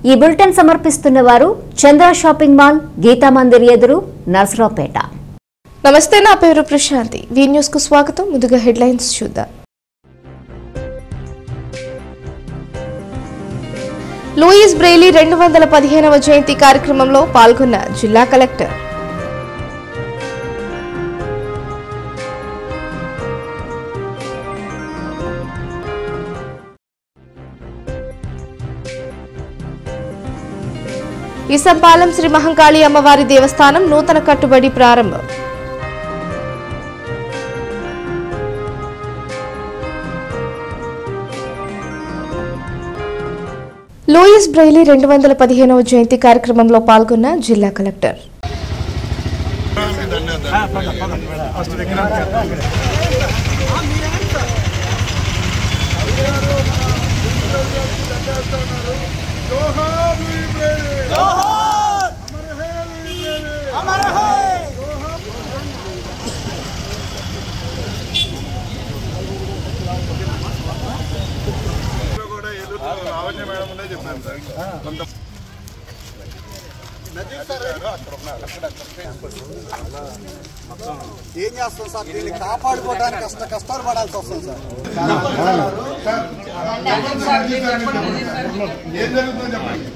ఈ బులెటిన్ సమర్పిస్తున్న వారు చంద్ర షాపింగ్ మాల్ గీతా మందిర్ ఎదురు నర్సరావుపేట నమస్తే నా పేరు ప్రశాంతి వీ న్యూస్ కు స్వాగతం ముందుగా హెడ్లైన్స్ చూద్దాం లూయిస్ బ్రెయిలీ రెండు వందల పదిహేనవ జయంతి కార్యక్రమంలో పాల్గొన్న జిల్లా కలెక్టర్ ఇసంపాలెం శ్రీ మహంకాళి అమ్మవారి దేవస్థానం నూతన కట్టుబడి ప్రారంభం లూయిస్ బ్రైలీ రెండు వందల పదిహేనవ జయంతి కార్యక్రమంలో పాల్గొన్న జిల్లా కలెక్టర్ కూడా ఎదురు లావణ్య మేడం ఉండే చెప్పాను సార్ కొంత ఏం చేస్తాం సార్ దీన్ని కాపాడుకోవడానికి కష్ట కష్టాలు పడాల్సి వస్తుంది సార్ ఏం జరుగుతుందో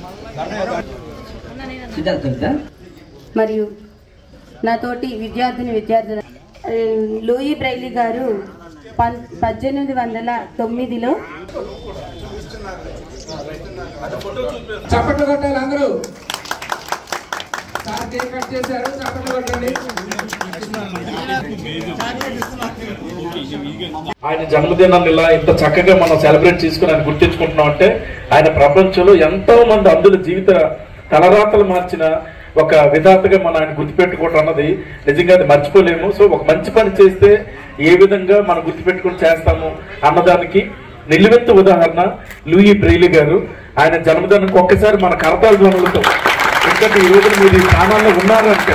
చెప్పండి మరియు నాతోటి విద్యార్థిని విద్యార్థులు ఆ, లూయి బ్రైలీ గారు పం పద్దెనిమిది వందల తొమ్మిదిలో చప్పట్లు కొట్టాలి అందరూ సార్ కేక్ కట్ చేశారు చప్పట్లు కొట్టండి ఆయన జన్మదినాన్ని ఇలా ఇంత చక్కగా మనం సెలబ్రేట్ చేసుకుని ఆయన గుర్తించుకుంటున్నాం అంటే ఆయన ప్రపంచంలో ఎంతో మంది అందుల జీవిత తలరాతలు మార్చిన ఒక విధాతగా మనం ఆయన గుర్తుపెట్టుకోవటం అన్నది నిజంగా అది మర్చిపోలేము సో ఒక మంచి పని చేస్తే ఏ విధంగా మనం గుర్తుపెట్టుకుని చేస్తాము అన్నదానికి నిలువెత్తు ఉదాహరణ లూయి బ్రెయిలీ గారు ఆయన జన్మదినానికి ఒక్కసారి మన కరతాల ధ్వనులతో ఎందుకంటే ఈ రోజు మీరు ఈ స్థానాల్లో ఉన్నారంటే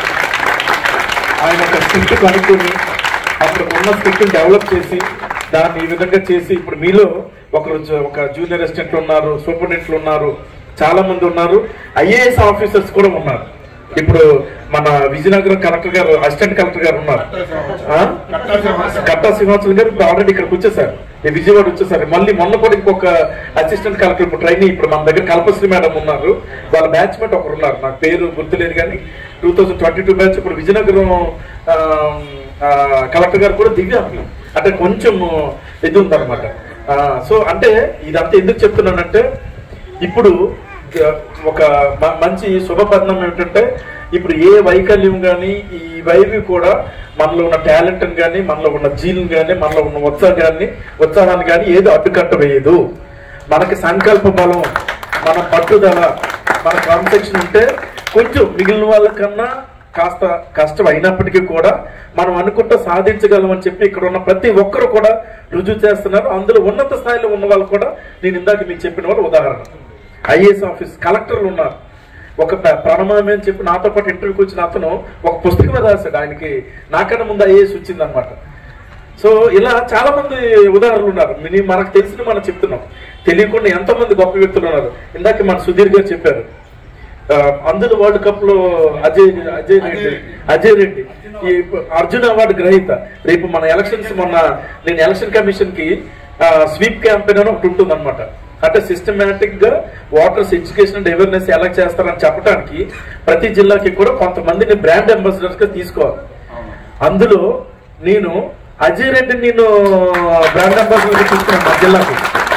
ఆయన ఒక స్క్రిప్ట్ కనుక్కొని అప్పుడు ఉన్న స్క్రిప్ట్ డెవలప్ చేసి దాన్ని ఈ విధంగా చేసి ఇప్పుడు మీలో ఒకరు జ- ఒక జూనియర్ అసిస్టెంట్లు ఉన్నారు సూపరింటెండెంట్లు ఉన్నారు చాలా మంది ఉన్నారు ఐఏఎస్ ఆఫీసర్స్ కూడా ఉన్నారు ఇప్పుడు మన విజయనగరం కలెక్టర్ గారు అసిస్టెంట్ కలెక్టర్ గారు ఉన్నారు ఆ? కట్టా శ్రీనివాసులు గారు ఇప్పుడు ఆల్రెడీ ఇక్కడికి వచ్చేసారు ఈ విజయవాడ వచ్చేసారు మళ్ళీ మొన్న కూడా ఇంకొక అసిస్టెంట్ కలెక్టర్ ఇప్పుడు ట్రైనింగ్ ఇప్పుడు మన దగ్గర కల్పశ్రీ మేడం ఉన్నారు వాళ్ళ బ్యాచ్ మేట్ ఒకరు ఉన్నారు నాకు పేరు గుర్తులేదు కానీ two thousand twenty two batch ఇప్పుడు విజయనగరం ఆ, ఆ, కలెక్టర్ గారు కూడా దివ్యాంగులు అంటే కొంచెం ఇది ఉందన్నమాట ఆ, సో అంటే ఇదంతా ఎందుకు చెప్తున్నానంటే ఇప్పుడు ఆ, ఒక మ- మంచి శుభపరిణామం ఏమిటంటే ఇప్పుడు ఏ వైకల్యం కానీ ఈ వైవి కూడా మనలో ఉన్న టాలెంట్ కానీ మనలో ఉన్న జీన్ కానీ మనలో ఉన్న ఉత్సాహాన్ని ఉత్సాహాన్ని కానీ ఏదో అడ్డుకట్ట వేయదు మనకి సంకల్ప బలం మన పట్టుదల మన కాన్సెప్షన్ ఉంటే కొంచెం మిగిలిన వాళ్ళకన్నా కాస్త కష్టం అయినప్పటికీ కూడా మనం అనుకుంటే సాధించగలం అని చెప్పి ఇక్కడ ఉన్న ప్రతి ఒక్కరు కూడా రుజువు చేస్తున్నారు అందులో ఉన్నత స్థాయిలో ఉన్న వాళ్ళు కూడా నేను ఇందాక మీకు చెప్పిన వాళ్ళు ఉదాహరణ ఐఏఎస్ ఆఫీస్ కలెక్టర్లు ఉన్నారు ఒక ప్ర- ప్రణమామి అని చెప్పి నాతో పాటు ఇంటర్వ్యూకి వచ్చిన అతను ఒక పుస్తకమే రాశాడు ఆయనకి నాకన్నా ముందు ఐఏఎస్ వచ్చిందనమాట సో ఇలా చాలా మంది ఉదాహరణలు ఉన్నారు మిని మనకు తెలిసిన మనం చెప్తున్నాం తెలియకుండా ఎంతో మంది గొప్ప వ్యక్తులు ఉన్నారు ఇందాక మన సుధీర్ గారు చెప్పారు ఆ, అందులో వరల్డ్ కప్ లో అజయ్ అజయ్ రెడ్డి అజయ్ రెడ్డి ఈ అర్జున్ అవార్డు గ్రహీత రేపు మన ఎలక్షన్స్ మొన్న నేను ఎలక్షన్ కమిషన్ కి స్వీప్ క్యాంపెయిన్ అని ఒకటి ఉంటుంది అనమాట అంటే సిస్టమేటిక్ గా వాటర్స్ ఎడ్యుకేషన్ అండ్ అవేర్నెస్ ఎలా చేస్తారని చెప్పడానికి ప్రతి జిల్లాకి కూడా కొంతమందిని బ్రాండ్ అంబాసిడర్స్ గా తీసుకోవాలి అందులో నేను అజయ్ రెడ్డి నేను బ్రాండ్ అంబాసిడర్ గా తీసుకున్నాను మా జిల్లాకి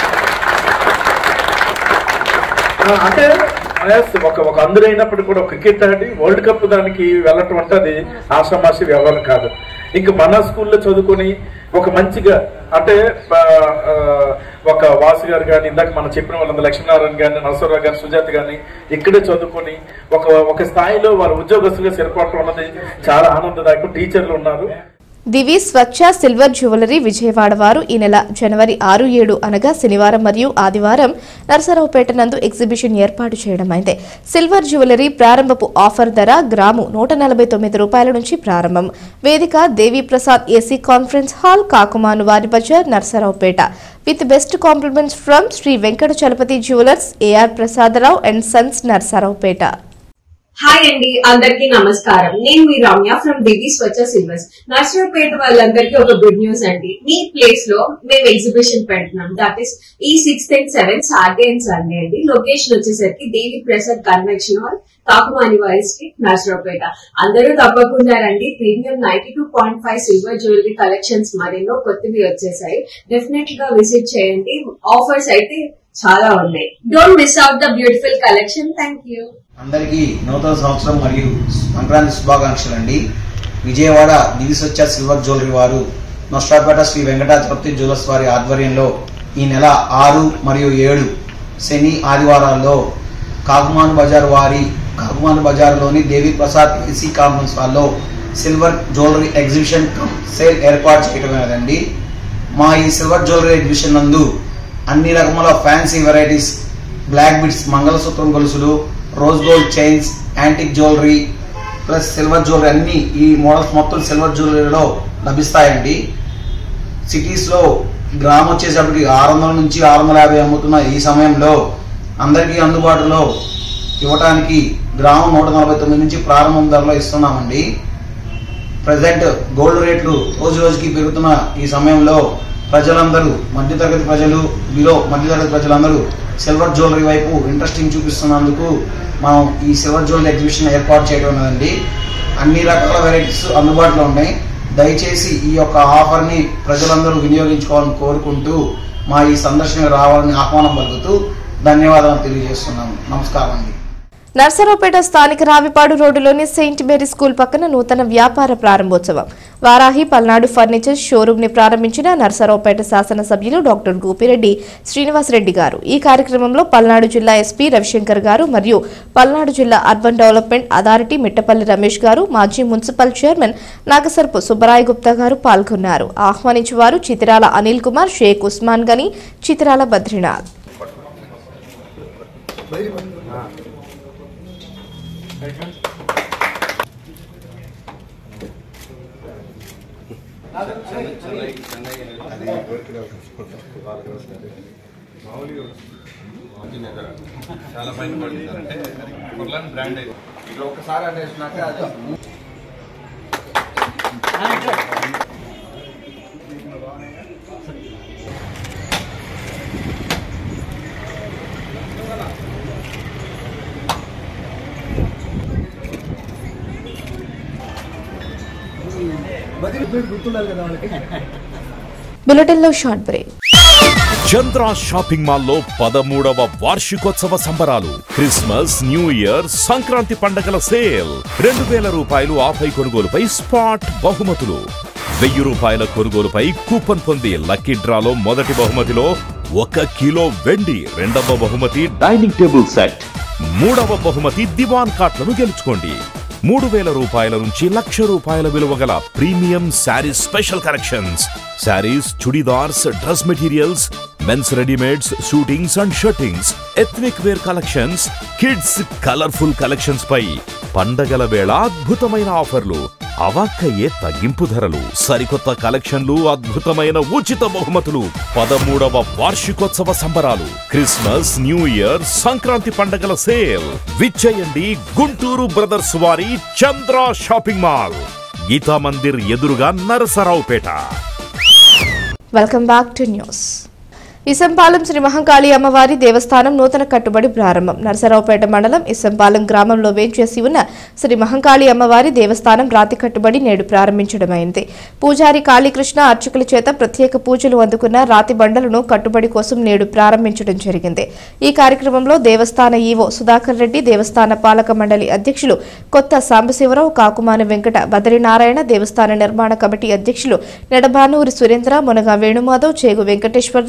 ఆ, అంటే yes, ఒక ఒక అందరైనప్పటికీ కూడా క్రికెట్ ఆడి వరల్డ్ కప్ దానికి వెళ్ళటం అంటే అది ఆషామాషి వ్యవహారం కాదు ఇంకా మన స్కూల్లో చదువుకొని ఒక మంచిగా అంటే ఆ, ఆ, ఒక వాసు గారు కానీ ఇందాక మనం చెప్పిన వాళ్ళందరూ లక్ష్మీనారాయణ గారిని నరసరావు గారు సుజాత గారిని ఇక్కడే చదువుకొని ఒక ఒక స్థాయిలో వారు ఉద్యోగస్తులుగా స్థిరపడటం అన్నది చాలా ఆనందదాయకం టీచర్లు ఉన్నారు దివి స్వచ్ఛ సిల్వర్ జ్యువెలరీ విజయవాడ వారు ఈ నెల జనవరి ఆరు ఏడు అనగా శనివారం మరియు ఆదివారం నరసరావుపేట నందు ఎగ్జిబిషన్ ఏర్పాటు చేయడమైంది సిల్వర్ జ్యువెలరీ ప్రారంభపు ఆఫర్ ధర గ్రాము నూట నలభై తొమ్మిది రూపాయల నుంచి ప్రారంభం వేదిక Devi Prasad AC conference hall Kakumanu వారి బజార్ Narasaraopet with best compliments from Shri Venkata Chalapathi jewellers AR Prasadarao and sons Narasaraopet hi అండి అందరికీ నమస్కారం నేను మీ రమ్య ఫ్రమ్ దివి స్వచ్ఛ సిల్వర్స్ నర్సరావుపేట వాళ్ళందరికీ ఒక గుడ్ న్యూస్ అండి మీ ప్లేస్ లో మేము ఎగ్జిబిషన్ పెడుతున్నాం దట్ ఈస్ ఈ sixth and seventh Saturday and Sunday అండి లొకేషన్ వచ్చేసరికి దేవి ప్రసాద్ కన్వెన్షన్ హాల్ కాకుమాని వారి స్ట్రీట్ నర్సరావుపేట అందరూ తప్పకుండా రండి premium ninety two point five silver jewellery collections మరెన్నో కొత్తవి వచ్చేసాయి డెఫినెట్ గా విజిట్ చేయండి ఆఫర్స్ అయితే చాలా ఉన్నాయి don't miss out the beautiful collection thank you అందరికీ నూతన సంవత్సరం మరియు సంక్రాంతి శుభాకాంక్షలు అండి విజయవాడ దివిసొచ్చ సిల్వర్ జ్యువెలరీ వారు నొస్టాపేట శ్రీ వెంకటాచలపతి జ్యువెలర్స్ వారి ఆధ్వర్యంలో ఈ నెల ఆరు మరియు ఏడు శని ఆదివారాల్లో కాకుమాన్ బజార్ వారి కాకుమాన్ బజార్లోని దేవి ప్రసాద్ ఏసీ కాన్ఫరెన్స్ హాల్లో silver jewellery exhibition cum sale ఏర్పాటు చేయడమేనండి మా ఈ సిల్వర్ జ్యువెలరీ ఎగ్జిబిషన్ నందు అన్ని రకముల ఫ్యాన్సీ వెరైటీస్ బ్లాక్ బిట్స్ మంగళసూత్రం గొలుసులు rose gold chains antique jewellery plus silver jewellery అన్ని ఈ మోడల్స్ మొత్తం సిల్వర్ జ్యువెలరీలో లభిస్తాయండి సిటీస్లో గ్రామ్ వచ్చేసప్పటికి ఆరు వందల నుంచి ఆరు వందల యాభై అమ్ముతున్న ఈ సమయంలో అందరికీ అందుబాటులో ఇవ్వటానికి గ్రామం నూట నలభై తొమ్మిది నుంచి ప్రారంభం ధరలో ఇస్తున్నామండి ప్రజెంట్ గోల్డ్ రేట్లు రోజు రోజుకి పెరుగుతున్న ఈ సమయంలో ప్రజలందరూ మధ్యతరగతి ప్రజలు బిలో మధ్యతరగతి ప్రజలందరూ సిల్వర్ జ్యువెలరీ వైపు ఇంట్రెస్టింగ్ చూపిస్తున్నందుకు మనం ఈ సిల్వర్ జ్యువెలరీ ఎగ్జిబిషన్ ఏర్పాటు చేయడం ఉన్నదండి అన్ని రకాల వెరైటీస్ అందుబాటులో ఉన్నాయి దయచేసి ఈ యొక్క ఆఫర్ని ప్రజలందరూ వినియోగించుకోవాలని కోరుకుంటూ మా ఈ సందర్శనకు రావాలని ఆహ్వానం పలుకుతూ ధన్యవాదాలు తెలియజేస్తున్నాము నమస్కారం అండి నర్సరావుపేట స్థానిక రావిపాడు రోడ్డులోని సెయింట్ మేరీ స్కూల్ పక్కన నూతన వ్యాపార ప్రారంభోత్సవం వారాహి పల్నాడు ఫర్నిచర్ షోరూమ్ ని ప్రారంభించిన నర్సరావుపేట శాసనసభ్యులు డాక్టర్ గోపిరెడ్డి శ్రీనివాసరెడ్డి గారు ఈ కార్యక్రమంలో పల్నాడు జిల్లా ఎస్పీ రవిశంకర్ గారు మరియు పల్నాడు జిల్లా urban development authority Mittapalli Ramesh గారు మాజీ మున్సిపల్ చైర్మన్ నాగసర్పు సుబ్బరాయ్ గుప్తా గారు పాల్గొన్నారు ఆహ్వానించేవారు చితిరాల అనిల్ కుమార్ షేక్ ఉస్మాన్ గని చితిరాల బద్రీనాథ్ చాలా పైన పడింది అంటే కుర్లాన్ బ్రాండ్ ఇది ఇది ఒకసారి అనేసినాక అది బులెటిన్లో షార్ట్ బ్రేక్ చంద్ర షాపింగ్ మాల్లో పదమూడవ వార్షికోత్సవ సంబరాలు క్రిస్మస్ న్యూ ఇయర్ సంక్రాంతి పండగల సేల్ రెండు వేల రూపాయలు ఆఫై కొనుగోలుపై స్పాట్ బహుమతులు వెయ్యి రూపాయల కొనుగోలుపై కూపన్ పొంది లక్కీ డ్రాలో మొదటి బహుమతిలో ఒక కిలో వెండి రెండవ బహుమతి డైనింగ్ టేబుల్ సెట్ మూడవ బహుమతి దివాన్ కాట్లను గెలుచుకోండి మూడు వేల రూపాయల నుంచి లక్ష రూపాయల విలువ గల premium saris special collections saris churidars dress materials men's readymades suitings and shirtings ethnic wear collections kids colourful collections పై పండగల వేళ అద్భుతమైన ఆఫర్లు అవాక్కయ్యే తగ్గింపు ధరలు సరికొత్త కలెక్షన్లు అద్భుతమైన ఉచిత బహుమతులు పదమూడవ వార్షికోత్సవ సంబరాలు క్రిస్మస్ న్యూ ఇయర్ సంక్రాంతి పండగల సేల్ విచ్చేయండి గుంటూరు బ్రదర్స్ వారి చంద్ర షాపింగ్ మాల్ గీతా మందిర్ ఎదురుగా Narasaraopet welcome back to news Isampalem Shri Mahankali అమ్మవారి దేవస్థానం నూతన కట్టుబడి ప్రారంభం నరసరావుపేట మండలం ఇసంపాలెం గ్రామంలో వేంచేసి ఉన్న శ్రీ మహంకాళి అమ్మవారి దేవస్థానం రాతి కట్టుబడి నేడు ప్రారంభించడమైంది పూజారి కాళీకృష్ణ అర్చకుల చేత ప్రత్యేక పూజలు అందుకున్న రాతి బండలను కట్టుబడి కోసం నేడు ప్రారంభించడం జరిగింది ఈ కార్యక్రమంలో దేవస్థాన ఈవో సుధాకర్ రెడ్డి దేవస్థాన పాలక మండలి అధ్యక్షులు కొత్త సాంబశివరావు కాకుమాన వెంకట బద్రీనారాయణ దేవస్థాన నిర్మాణ కమిటీ అధ్యక్షులు నెడబానూరి సురేంద్ర మునగా వేణుమాధవ్ చేగు వెంకటేశ్వరరావు నంద్యాల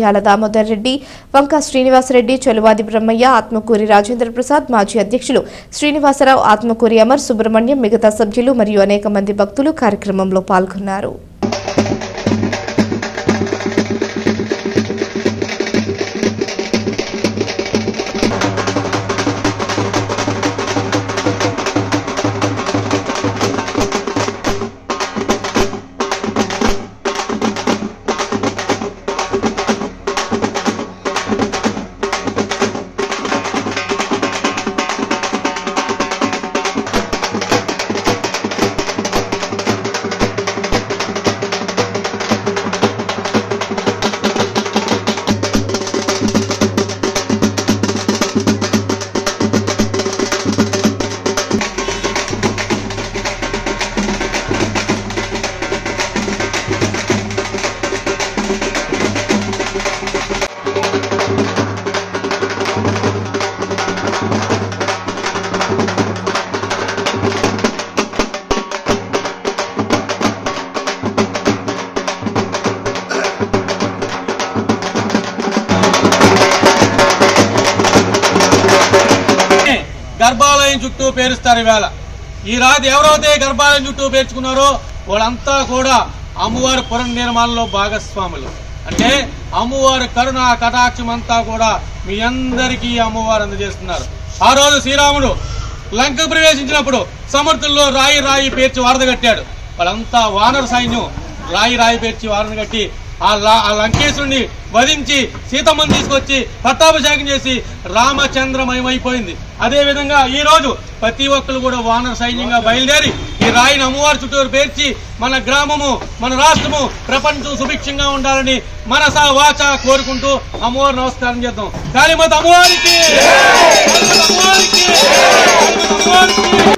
పుణ్యాల దామోదర్ రెడ్డి వంక శ్రీనివాసరెడ్డి చొలువాది బ్రహ్మయ్య ఆత్మకూరి రాజేంద్ర ప్రసాద్ మాజీ అధ్యక్షులు శ్రీనివాసరావు ఆత్మకూరి అమర్ సుబ్రహ్మణ్యం మిగతా సభ్యులు మరియు అనేక మంది భక్తులు కార్యక్రమంలో పాల్గొన్నారు గర్భాలయం చుట్టూ పేరుస్తారు ఈవేళ ఈ రాత్రి ఎవరైతే గర్భాలయం చుట్టూ పేర్చుకున్నారో వాళ్ళంతా కూడా అమ్మవారి పునర్నిర్మాణంలో భాగస్వాములు అంటే అమ్మవారి కరుణ కటాక్షం అంతా కూడా మీ అందరికీ ఈ అమ్మవారు అందజేస్తున్నారు ఆ రోజు శ్రీరాముడు లంక ప్రవేశించినప్పుడు సమర్థుల్లో రాయి రాయి పేర్చి వారధ కట్టాడు వాళ్ళంతా వానర సైన్యం రాయి రాయి పేర్చి వారధ కట్టి ఆ లా- ఆ లంకేశుడిని వధించి సీతమ్మని తీసుకొచ్చి పట్టాభిషేకం చేసి రామచంద్రమయమైపోయింది అదే విధంగా ఈ రోజు ప్రతి ఒక్కరు కూడా వానర సైన్యంగా బయలుదేరి ఈ రాయిని అమ్మవారి చుట్టూరు పేర్చి మన గ్రామము మన రాష్ట్రము ప్రపంచం సుభిక్షంగా ఉండాలని మనసా వాచ కోరుకుంటూ అమ్మవారి నమస్కారం చేద్దాం కాళీమాత అమ్మవారికి కాళీమాత అమ్మవారికి కాళీమాత అమ్మవారికి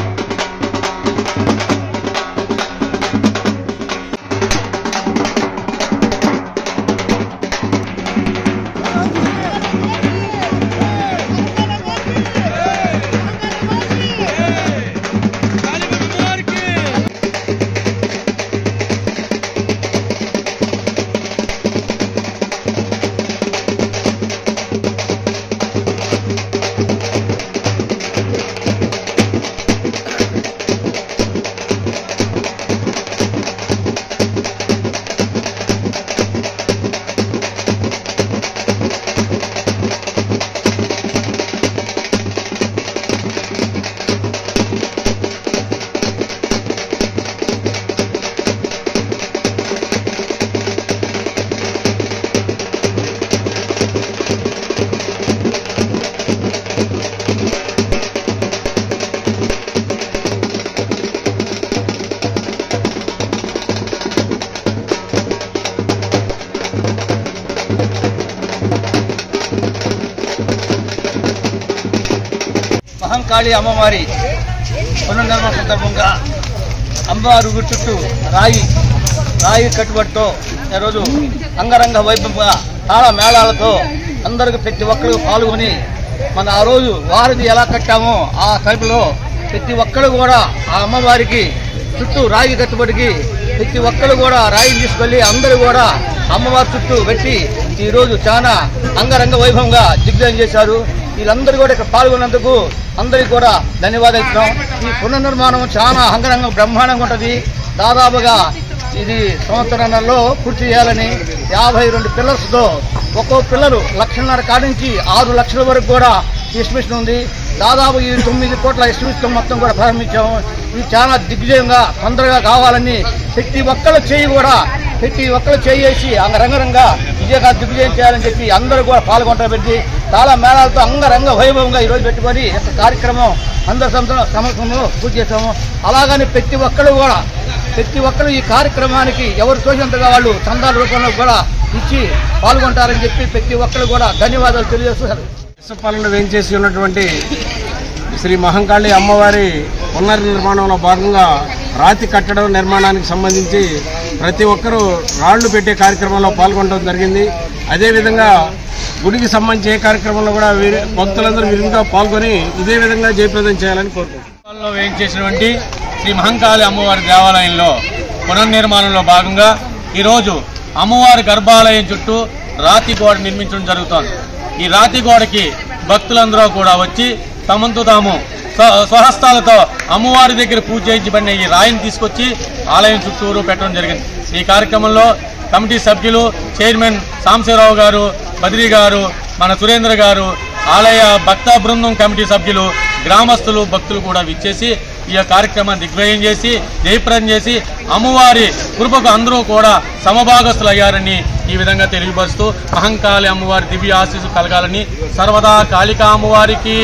మహంకాళి అమ్మవారి పునర్నిర్మాణ సందర్భంగా అమ్మవారు ఊరి చుట్టూ రాయి రాయి కట్టుబడితో ఈరోజు అంగరంగ వైభవంగా తాళ మేళాలతో అందరికి ప్రతి ఒక్కరు పాల్గొని మన ఆ రోజు వారిది ఎలా కట్టామో ఆ టైపులో ప్రతి ఒక్కరు కూడా ఆ అమ్మవారికి చుట్టూ రాయి కట్టుబడికి ప్రతి ఒక్కరు కూడా రాయిని తీసుకెళ్లి అందరూ కూడా అమ్మవారి చుట్టూ పెట్టి ఈ రోజు చాలా అంగరంగ వైభవంగా దిగ్విజయం చేశారు వీళ్ళందరూ కూడా ఇక్కడ పాల్గొన్నందుకు అందరికీ కూడా ధన్యవాదాలు ఇస్తున్నాం ఈ పునర్నిర్మాణం చాలా అంగరంగ బ్రహ్మాండంగా ఉంటుంది దాదాపుగా ఇది సంవత్సరంలో పూర్తి చేయాలని యాభై రెండు పిల్లర్స్తో ఒక్కో పిల్లలు లక్షన్నర కాడి నుంచి ఆరు లక్షల వరకు కూడా ఎస్టిమేషన్ ఉంది దాదాపు ఈ తొమ్మిది కోట్ల ఎస్టిమేషన్ మొత్తం కూడా ప్రారంభించాము ఇది చాలా దిగ్విజయంగా తొందరగా కావాలని ప్రతి ఒక్కళ్ళ చేయి కూడా ప్రతి ఒక్కరు చేసి అంగరంగరంగా విజయగా దిగ్విజయం చేయాలని చెప్పి అందరూ కూడా పాల్గొంటారు పెట్టి చాలా మేళాలతో అంగరంగ వైభవంగా ఈరోజు పెట్టుకొని ఈ యొక్క కార్యక్రమం అందరి సంవత్సరం సమక్షంలో పూర్తి చేశాము అలాగని ప్రతి ఒక్కరు కూడా ప్రతి ఒక్కరు ఈ కార్యక్రమానికి ఎవరు తోచినంతగా వాళ్ళు చందాల రూపంలో కూడా ఇచ్చి పాల్గొంటారని చెప్పి ప్రతి ఒక్కరు కూడా ధన్యవాదాలు తెలియజేస్తున్నారు విశ్వపాలన వేంచేసి ఉన్నటువంటి శ్రీ మహంకాళి అమ్మవారి పునర్నిర్మాణంలో భాగంగా రాతి కట్టడం నిర్మాణానికి సంబంధించి ప్రతి ఒక్కరూ రాళ్లు పెట్టే కార్యక్రమంలో పాల్గొనడం జరిగింది అదేవిధంగా గుడికి సంబంధించి ఏ కార్యక్రమంలో కూడా వీరి భక్తులందరూ విరివిగా పాల్గొని ఇదే విధంగా జయప్రదం చేయాలని కోరుకుంటున్నాను లో వేయించేసినటువంటి శ్రీ మహంకాళి అమ్మవారి దేవాలయంలో పునర్నిర్మాణంలో భాగంగా ఈరోజు అమ్మవారి గర్భాలయం చుట్టూ రాతి గోడ నిర్మించడం జరుగుతోంది ఈ రాతి గోడకి భక్తులందరూ కూడా వచ్చి తమంతు తాము స్వ- స్వహస్తాలతో అమ్మవారి దగ్గర పూజ చేయించబడిన ఈ రాయిని తీసుకొచ్చి ఆలయం చుట్టూరు పెట్టడం జరిగింది ఈ కార్యక్రమంలో కమిటీ సభ్యులు చైర్మన్ సాంశీరావు గారు బద్రీ గారు మన సురేంద్ర గారు ఆలయ భక్త బృందం కమిటీ సభ్యులు గ్రామస్తులు భక్తులు కూడా విచ్చేసి ఈ యొక్క కార్యక్రమాన్ని దిగ్విజయం చేసి జయప్రదం చేసి అమ్మవారి కృపకు అందరూ కూడా సమభాగస్తులు అయ్యారని ఈ విధంగా తెలియపరుస్తూ మహంకాళి అమ్మవారి దివ్య ఆశీస్సు కలగాలని సర్వదా కాళికా అమ్మవారికి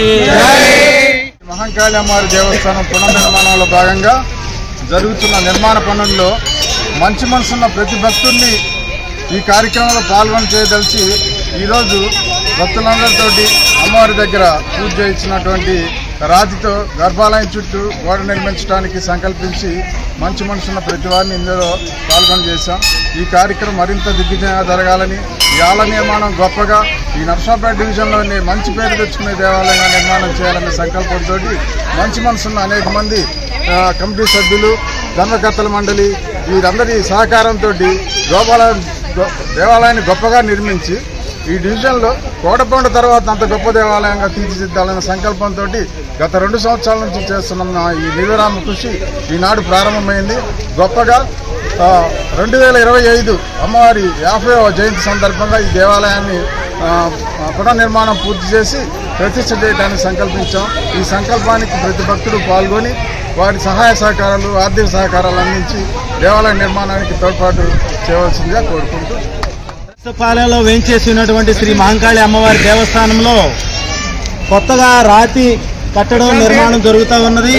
మహంకాళి అమ్మవారి దేవస్థానం పునర్నిర్మాణంలో భాగంగా జరుగుతున్న నిర్మాణ పనుల్లో మంచి మనసున్న ప్రతి భక్తుడిని ఈ కార్యక్రమంలో పాల్గొని చేయదలిచి ఈరోజు భక్తులందరితోటి అమ్మవారి దగ్గర పూజ చేయించినటువంటి రాతితో గర్భాలయం చుట్టూ గోడ నిర్మించడానికి సంకల్పించి మంచి మనసున్న ప్రతి వారిని ఇందులో పాల్గొని చేశాం ఈ కార్యక్రమం మరింత దిగ్విజయంగా జరగాలని ఈ ఆలయ నిర్మాణం గొప్పగా ఈ నర్సాపేట డివిజన్లోని మంచి పేరు తెచ్చుకునే దేవాలయంగా నిర్మాణం చేయాలనే సంకల్పంతో మంచి మనసున్న అనేక మంది ఆ, కమిటీ సభ్యులు ధర్మకర్తల మండలి వీరందరి సహకారంతో గోపాలయం గో- దేవాలయాన్ని గొప్పగా నిర్మించి ఈ డివిజన్లో కోటకొండ తర్వాత అంత గొప్ప దేవాలయంగా తీర్చిదిద్దాలనే సంకల్పంతో గత రెండు సంవత్సరాల నుంచి చేస్తున్న మా ఈ నిర్విరామ కృషి ఈనాడు ప్రారంభమైంది గొప్పగా ఆ, రెండు వేల ఇరవై ఐదు అమ్మవారి యాభై జయంతి సందర్భంగా ఈ దేవాలయాన్ని ఆ, ఆ, పునర్నిర్మాణం పూర్తి చేసి ప్రతిష్ఠ చేయడానికి సంకల్పించాం ఈ సంకల్పానికి ప్రతి భక్తుడు పాల్గొని వారి సహాయ సహకారాలు ఆర్థిక సహకారాలు అందించి దేవాలయ నిర్మాణానికి తోడ్పాటు చేయవలసిందిగా కోరుకుంటూ పాలెంలో వేంచేసి ఉన్నటువంటి శ్రీ మహంకాళి అమ్మవారి దేవస్థానంలో కొత్తగా రాతి కట్టడం నిర్మాణం జరుగుతూ ఉన్నది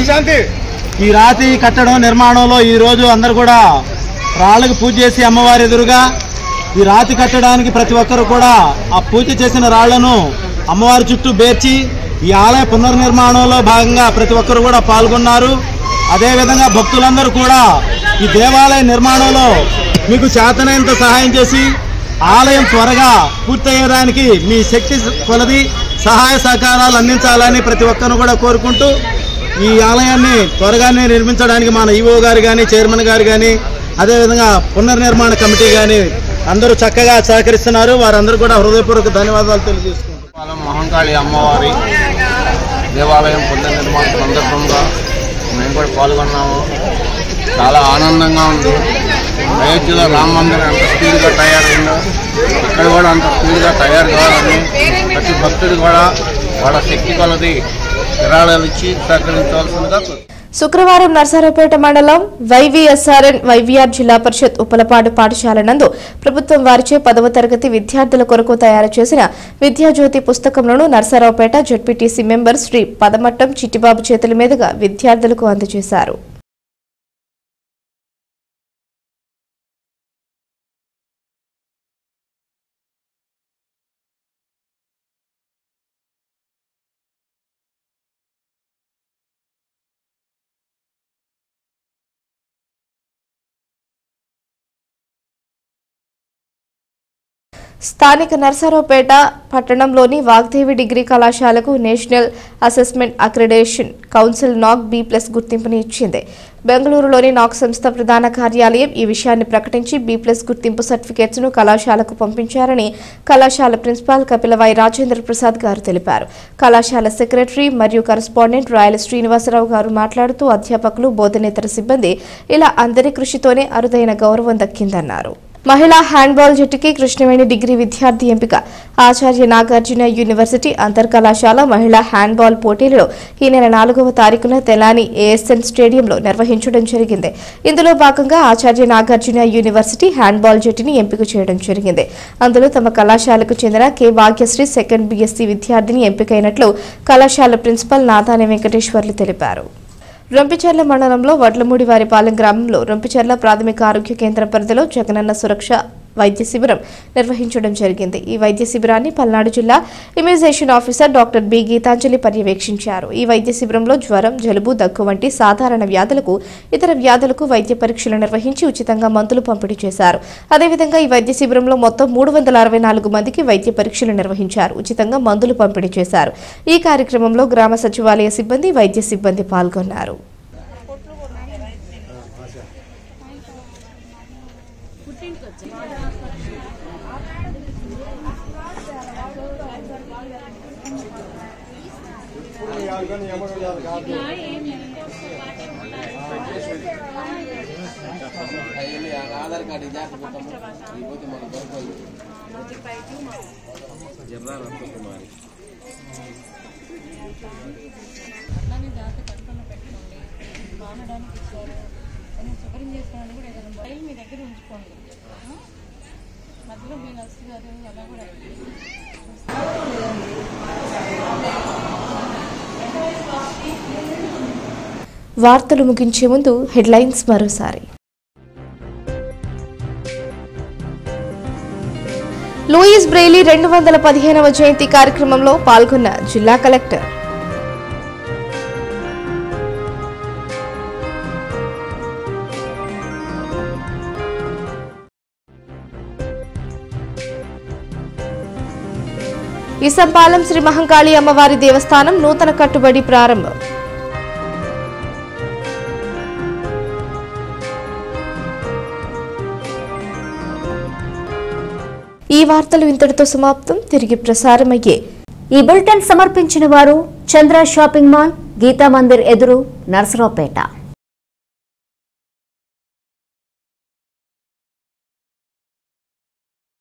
ఈ రాతి కట్టడం నిర్మాణంలో ఈ రోజు అందరు కూడా రాళ్ళకు పూజ చేసి అమ్మవారి ఎదురుగా ఈ రాతి కట్టడానికి ప్రతి ఒక్కరు కూడా ఆ పూజ చేసిన రాళ్లను అమ్మవారి చుట్టూ బేర్చి ఈ ఆలయ పునర్నిర్మాణంలో భాగంగా ప్రతి ఒక్కరు కూడా పాల్గొన్నారు అదేవిధంగా భక్తులందరూ కూడా ఈ దేవాలయ నిర్మాణంలో మీకు చేతనైనంత సహాయం చేసి ఆలయం త్వరగా పూర్తయ్యేదానికి మీ శక్తి కొలది సహాయ సహకారాలు అందించాలని ప్రతి ఒక్కరు కూడా కోరుకుంటూ ఈ ఆలయాన్ని త్వరగానే నిర్మించడానికి మన ఈవో గారు కానీ చైర్మన్ గారు కానీ అదేవిధంగా పునర్నిర్మాణ కమిటీ కానీ అందరూ చక్కగా సహకరిస్తున్నారు వారందరూ కూడా హృదయపూర్వక ధన్యవాదాలు తెలియజేసుకుంటున్నారు పాలెం మహంకాళి అమ్మవారి దేవాలయం పునర్నిర్మాణ సందర్భంగా మేము కూడా పాల్గొన్నాము చాలా ఆనందంగా ఉంది అయోధ్యలో రామ మందిరం ఎంత స్పీడ్గా తయారైందో ఇక్కడ కూడా అంత స్పీడ్గా తయారు కావాలని ప్రతి భక్తుడు కూడా వాళ్ళ శక్తి కొలది విరాళాలు ఇచ్చి సహకరించవలసిందిగా కోరుతున్నాను. శుక్రవారం నర్సారావుపేట మండలం వైవీఎస్ఆర్ఎన్ వైవీఆర్ జిల్లా పరిషత్ ఉపలపాడు పాఠశాల నందు ప్రభుత్వం వారిచే పదవ తరగతి విద్యార్థుల కొరకు తయారు చేసిన విద్యాజ్యోతి పుస్తకములను నర్సారావుపేట జడ్పీటీసీ మెంబర్ శ్రీ పదమట్టం చిట్టిబాబు చేతుల మీదుగా విద్యార్థులకు అందజేశారు స్థానిక నర్సారావుపేట పట్టణంలోని వాగ్దేవి డిగ్రీ కళాశాలకు national assessment accreditation council NAAC B plus గుర్తింపుని ఇచ్చింది బెంగళూరులోని నాక్ సంస్థ ప్రధాన కార్యాలయం ఈ విషయాన్ని ప్రకటించి బి ప్లస్ గుర్తింపు సర్టిఫికేట్స్ ను కళాశాలకు పంపించారని కళాశాల ప్రిన్సిపాల్ కపిలవై రాజేంద్ర ప్రసాద్ గారు తెలిపారు కళాశాల సెక్రటరీ మరియు కరస్పాండెంట్ రాయల శ్రీనివాసరావు గారు మాట్లాడుతూ అధ్యాపకులు బోధనేతర సిబ్బంది ఇలా అందరి కృషితోనే అరుదైన గౌరవం దక్కిందన్నారు మహిళా హ్యాండ్బాల్ జట్టుకి కృష్ణవేణి డిగ్రీ విద్యార్థి ఎంపిక ఆచార్య నాగార్జున యూనివర్సిటీ అంతర్ కళాశాల మహిళా హ్యాండ్బాల్ పోటీలలో ఈ నెల నాలుగవ తారీఖున తెలాని ఏఎస్ఎన్ స్టేడియంలో నిర్వహించడం జరిగింది ఇందులో భాగంగా ఆచార్య నాగార్జున యూనివర్సిటీ హ్యాండ్బాల్ జట్టుని ఎంపిక చేయడం జరిగింది అందులో తమ కళాశాలకు చెందిన కె భాగ్యశ్రీ సెకండ్ బీఎస్సీ విద్యార్థిని ఎంపికైనట్లు కళాశాల ప్రిన్సిపల్ నాదాని వెంకటేశ్వర్లు తెలిపారు రొంపిచెర్ల మండలంలో వడ్లమూడి వారిపాలెం గ్రామంలో రొంపిచెర్ల ప్రాథమిక ఆరోగ్య కేంద్రం పరిధిలో జగనన్న సురక్ష వైద్య శిబిరం నిర్వహించడం జరిగింది ఈ వైద్య శిబిరాన్ని పల్నాడు జిల్లా immunisation officer doctor B Geetanjali పర్యవేక్షించారు ఈ వైద్య శిబిరంలో జ్వరం జలుబు దగ్గు వంటి సాధారణ వ్యాధులకు ఇతర వ్యాధులకు వైద్య పరీక్షలు నిర్వహించి ఉచితంగా మందులు పంపిణీ చేశారు అదేవిధంగా ఈ వైద్య శిబిరంలో మొత్తం మూడు వందల అరవై నాలుగు మందికి వైద్య పరీక్షలు నిర్వహించారు ఉచితంగా మందులు పంపిణీ చేశారు ఈ కార్యక్రమంలో గ్రామ సచివాలయ సిబ్బంది వైద్య సిబ్బంది పాల్గొన్నారు ఆధార్ కార్డు జాగ్రత్త పోతే మనం దొరకదు జర్రా రత్నకుమారి అట్లానే జాగ్రత్త కంట్రోల్లో పెట్టుకోండి మానడానికి ఇచ్చారు కొంచెం శుభ్రం చేసుకోవడానికి కూడా ఏదైనా బయలు మీ దగ్గర ఉంచుకోండి ఆ? మధ్యలో మీ నర్సు గారు అలా కూడా వార్తలు ముగించే ముందు హెడ్లైన్స్ మరోసారి లూయిస్ బ్రెయిలీ రెండు వందల పదిహేనవ జయంతి కార్యక్రమంలో పాల్గొన్న జిల్లా కలెక్టర్ ఇసంపాలెం శ్రీ మహంకాళి అమ్మవారి దేవస్థానం నూతన కట్టుబడి ప్రారంభం ఈ వార్తలు ఇంతటితో సమాప్తం తిరిగి ప్రసారమయ్యే ఈ బులెటిన్ సమర్పించిన వారు చంద్ర షాపింగ్ మాల్ గీతా మందిర్ ఎదురు నర్సరావుపేట